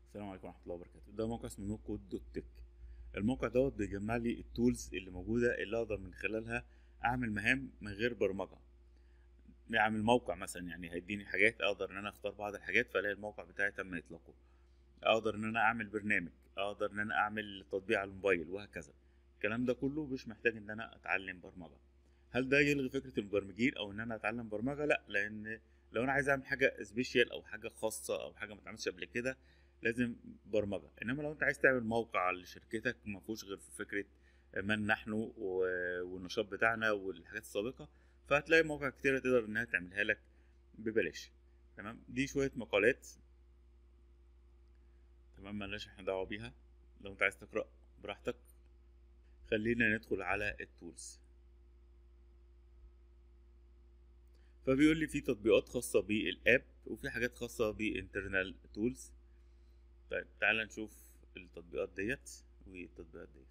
السلام عليكم ورحمه الله وبركاته ده موقع اسمه نو كود دوت تك الموقع دوت بيجمع لي التولز اللي موجوده اللي اقدر من خلالها اعمل مهام من غير برمجه اعمل موقع مثلا يعني هيديني حاجات اقدر ان انا اختار بعض الحاجات فالاقي الموقع بتاعي تم اطلاقه اقدر ان انا اعمل برنامج اقدر ان انا اعمل تطبيق على الموبايل وهكذا الكلام ده كله مش محتاج ان انا اتعلم برمجه هل ده يلغي فكره المبرمجين او ان انا اتعلم برمجه لا لان لو انا عايز اعمل حاجه سبيشال او حاجه خاصه او حاجه ما اتعملتش قبل كده لازم برمجه انما لو انت عايز تعمل موقع لشركتك ما فيهوش غير في فكره من نحن والنشاط بتاعنا والحاجات السابقه فهتلاقي مواقع كتيره تقدر انها تعملها لك ببلاش تمام دي شويه مقالات تمام ملناش احنا دعوه بيها لو انت عايز تقرا براحتك خلينا ندخل على التولز فبيقول لي في تطبيقات خاصة بالاب وفي حاجات خاصة بانترنال تولز طيب تعال نشوف التطبيقات ديت والتطبيقات ديت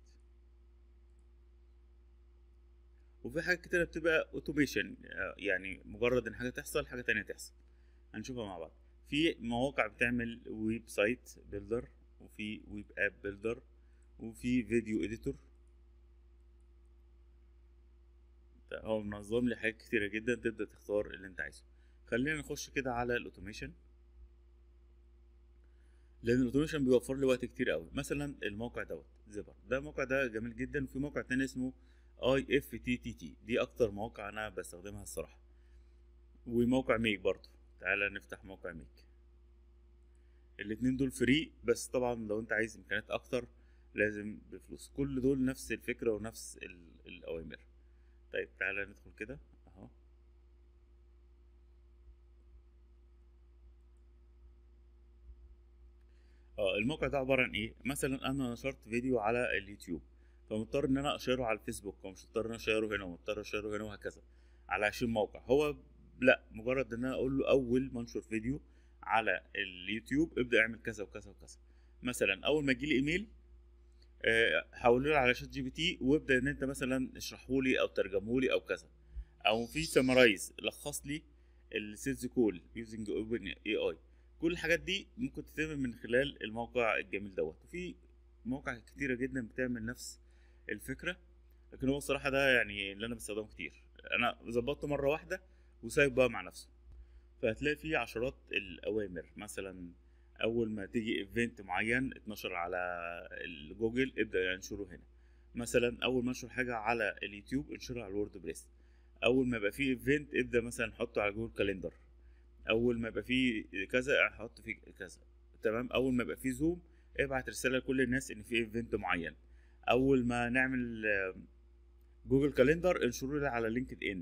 وفي حاجات كتيرة بتبقى اوتوميشن يعني مجرد ان حاجة تحصل حاجة تانية تحصل هنشوفها مع بعض في مواقع بتعمل ويب سايت بيلدر وفي ويب اب بيلدر وفي فيديو اديتور هو منظم لي حاجات كتيرة جدا تبدأ تختار اللي انت عايزه خلينا نخش كده على الاوتوميشن لان الاوتوميشن بيوفر لي وقت كتير قوي مثلا الموقع دوت زبر ده الموقع ده جميل جدا وفي موقع تاني اسمه اي اف تي تي تي دي اكتر مواقع انا بستخدمها الصراحه وموقع ميك برضو تعالى نفتح موقع ميك الاتنين دول فري بس طبعا لو انت عايز امكانيات اكتر لازم بفلوس كل دول نفس الفكره ونفس الاوامر طيب تعالى ندخل كده اهو اه الموقع ده عباره عن ايه مثلا انا نشرت فيديو على اليوتيوب فمضطر ان انا اشيره على الفيسبوك ومش مضطر ان انا اشيره هنا ومضطر اشيره هنا وهكذا على 20 موقع هو لا مجرد ان انا اقول له اول ما انشر فيديو على اليوتيوب ابدا اعمل كذا وكذا وكذا مثلا اول ما يجيلي ايميل حوله لي على شات جي بي تي وابدا ان انت مثلا اشرحه لي او ترجمه لي او كذا او في سمرايز لخص لي السيلز كول يوزنج اوبن اي اي كل الحاجات دي ممكن تتم من خلال الموقع الجميل دوت وفي مواقع كتيره جدا بتعمل نفس الفكره لكن هو الصراحه ده يعني اللي انا بستخدمه كتير انا ظبطته مره واحده وسايب بقى مع نفسه فهتلاقي فيه عشرات الاوامر مثلا اول ما تيجي ايفنت معين اتنشر على الجوجل ابدا انشره هنا مثلا اول ما انشر حاجه على اليوتيوب انشرها على الورد بريس اول ما يبقى فيه ايفنت ابدا مثلا حطه على جوجل كاليندر اول ما يبقى فيه كذا احط فيه كذا تمام اول ما يبقى فيه زوم ابعت رساله لكل الناس ان في ايفنت معين اول ما نعمل جوجل كاليندر انشره لي على لينكد ان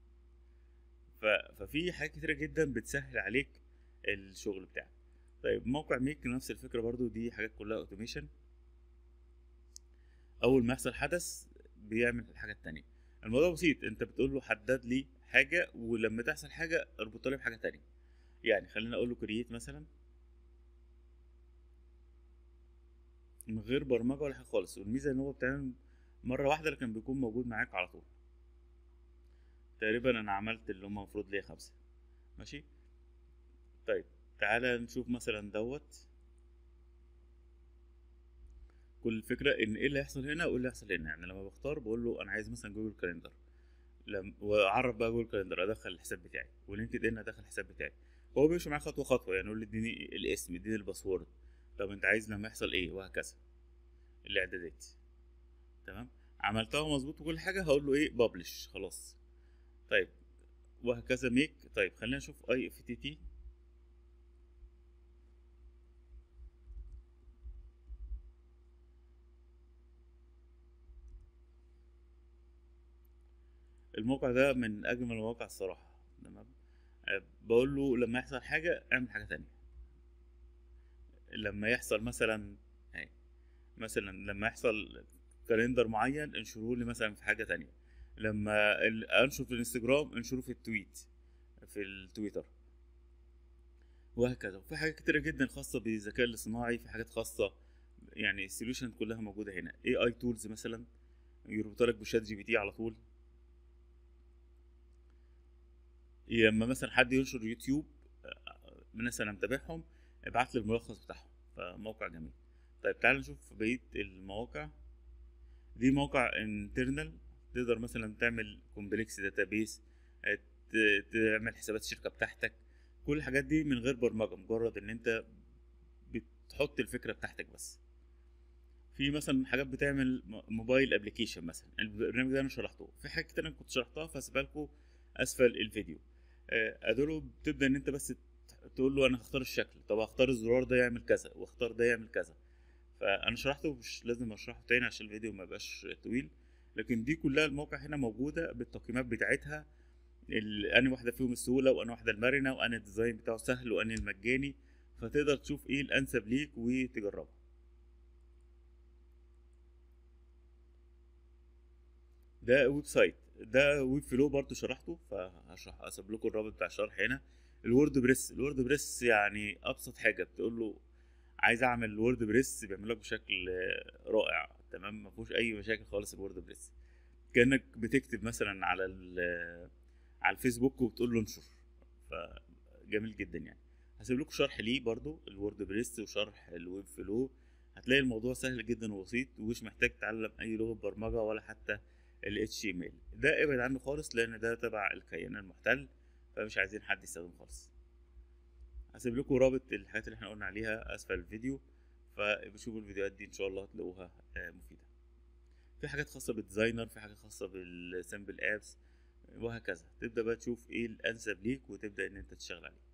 ففي حاجات كتيره جدا بتسهل عليك الشغل بتاعك طيب موقع ميك نفس الفكره برضو دي حاجات كلها اوتوميشن اول ما يحصل حدث بيعمل الحاجه التانية الموضوع بسيط انت بتقول له حدد لي حاجه ولما تحصل حاجه اربطها لي بحاجه تانية يعني خلينا اقول له كرييت مثلا من غير برمجه ولا حاجه خالص والميزه ان هو بتعمل مره واحده لكن بيكون موجود معاك على طول تقريبا انا عملت اللي هم المفروض ليا خمسه ماشي طيب تعالى نشوف مثلا دوت كل الفكرة ان ايه اللي هيحصل هنا وايه اللي هيحصل هنا يعني لما بختار بقول له انا عايز مثلا جوجل كاليندر لم... واعرف بقى جوجل كاليندر ادخل الحساب بتاعي ولينكد ان ادخل الحساب بتاعي هو بيمشي معايا خطوه خطوه يعني يقول لي اديني الاسم اديني الباسورد طب انت عايز لما يحصل ايه وهكذا الاعدادات تمام عملتها مظبوط وكل حاجه هقول له ايه ببلش خلاص طيب وهكذا ميك طيب خلينا نشوف اي اف تي تي الموقع ده من اجمل المواقع الصراحه تمام بقول له لما يحصل حاجه اعمل حاجه تانية لما يحصل مثلا هي. مثلا لما يحصل كالندر معين انشروه لي مثلا في حاجه تانية لما انشر في الانستجرام انشروه في التويت في التويتر وهكذا وفي حاجات كتيرة جدا خاصة بالذكاء الاصطناعي في حاجات خاصة يعني السوليوشن كلها موجودة هنا اي اي تولز مثلا يربطها لك بشات جي بي تي على طول لما مثلا حد ينشر يوتيوب الناس انا متابعهم ابعت لي الملخص بتاعهم فموقع جميل طيب تعال نشوف بقيه المواقع دي موقع انترنال تقدر مثلا تعمل كومبلكس داتابيس تعمل حسابات الشركه بتاعتك كل الحاجات دي من غير برمجه مجرد ان انت بتحط الفكره بتاعتك بس في مثلا حاجات بتعمل موبايل ابلكيشن مثلا البرنامج ده انا شرحته في حاجات كتير انا كنت شرحتها فهسيبها لكم اسفل الفيديو ادوله بتبدا ان انت بس تقول له انا هختار الشكل طب هختار الزرار ده يعمل كذا واختار ده يعمل كذا فانا شرحته مش لازم اشرحه تاني عشان الفيديو ما يبقاش طويل لكن دي كلها الموقع هنا موجوده بالتقييمات بتاعتها انهي واحده فيهم السهوله وانهي واحده المرنه وانهي الديزاين بتاعه سهل وانهي المجاني فتقدر تشوف ايه الانسب ليك وتجربها ده ويب سايت ده ويب فلو برضو شرحته فهشرح اسيب لكم الرابط بتاع الشرح هنا الوورد بريس الوورد بريس يعني ابسط حاجه بتقول له عايز اعمل وورد بريس بيعمل لك بشكل رائع تمام ما فيهوش اي مشاكل خالص الوورد بريس كانك بتكتب مثلا على على الفيسبوك وبتقول له انشر فجميل جدا يعني هسيب لكم شرح ليه برضو الوورد بريس وشرح الويب فلو هتلاقي الموضوع سهل جدا وبسيط ومش محتاج تتعلم اي لغه برمجه ولا حتى ال HTML ده ابعد عنه خالص لان ده تبع الكيان المحتل فمش عايزين حد يستخدمه خالص هسيب لكم رابط الحاجات اللي احنا قلنا عليها اسفل الفيديو فبشوفوا الفيديوهات دي ان شاء الله هتلاقوها مفيده في حاجات خاصه بالديزاينر في حاجات خاصه بالسامبل ابس وهكذا تبدا بقى تشوف ايه الانسب ليك وتبدا ان انت تشتغل عليه